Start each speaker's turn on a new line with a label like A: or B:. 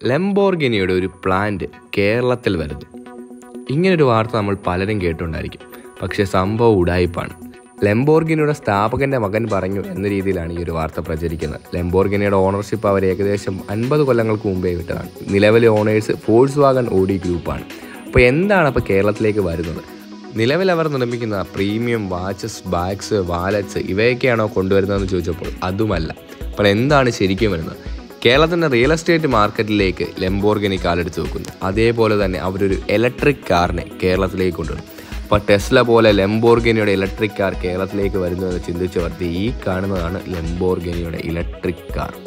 A: ലെംബോർഗിനിയുടെ ഒരു പ്ലാന്റ് കേരളത്തിൽ വരുന്നു ഇങ്ങനൊരു വാർത്ത നമ്മൾ പലരും കേട്ടുണ്ടായിരിക്കും പക്ഷേ സംഭവം ഉടായിപ്പാണ് ലെംബോർഗിനിയുടെ സ്ഥാപകന്റെ മകൻ പറഞ്ഞു എന്ന രീതിയിലാണ് ഈ ഒരു വാർത്ത പ്രചരിക്കുന്നത് ലെംബോർഗിനിയുടെ ഓണർഷിപ്പ് അവർ ഏകദേശം അൻപത് കൊല്ലങ്ങൾക്ക് മുമ്പേ വിട്ടതാണ് നിലവിലെ ഓണേഴ്സ് ഫോഴ്സ് വാഗൺ ഓഡി ഗ്രൂപ്പാണ് അപ്പോൾ എന്താണ് അപ്പോൾ കേരളത്തിലേക്ക് വരുന്നത് നിലവിൽ അവർ നിർമ്മിക്കുന്ന പ്രീമിയം വാച്ചസ് ബാഗ്സ് വാലറ്റ്സ് ഇവയൊക്കെയാണോ കൊണ്ടുവരുന്നതെന്ന് ചോദിച്ചപ്പോൾ അതുമല്ല അപ്പോൾ എന്താണ് ശരിക്കും വരുന്നത് കേരളത്തിൻ്റെ റിയൽ എസ്റ്റേറ്റ് മാർക്കറ്റിലേക്ക് ലെംബോർഗിനി കാലെടുത്ത് വെക്കുന്നു അതേപോലെ തന്നെ അവരൊരു ഇലക്ട്രിക് കാറിനെ കേരളത്തിലേക്ക് കൊണ്ടുവരും അപ്പോൾ ടെസ്ല പോലെ ലെംബോർഗിനിയുടെ ഇലക്ട്രിക് കാർ കേരളത്തിലേക്ക് വരുന്നതെന്ന് ചിന്തിച്ചവർ ദേ ഈ കാണുന്നതാണ് ലെംബോർഗിനിയുടെ ഇലക്ട്രിക് കാർ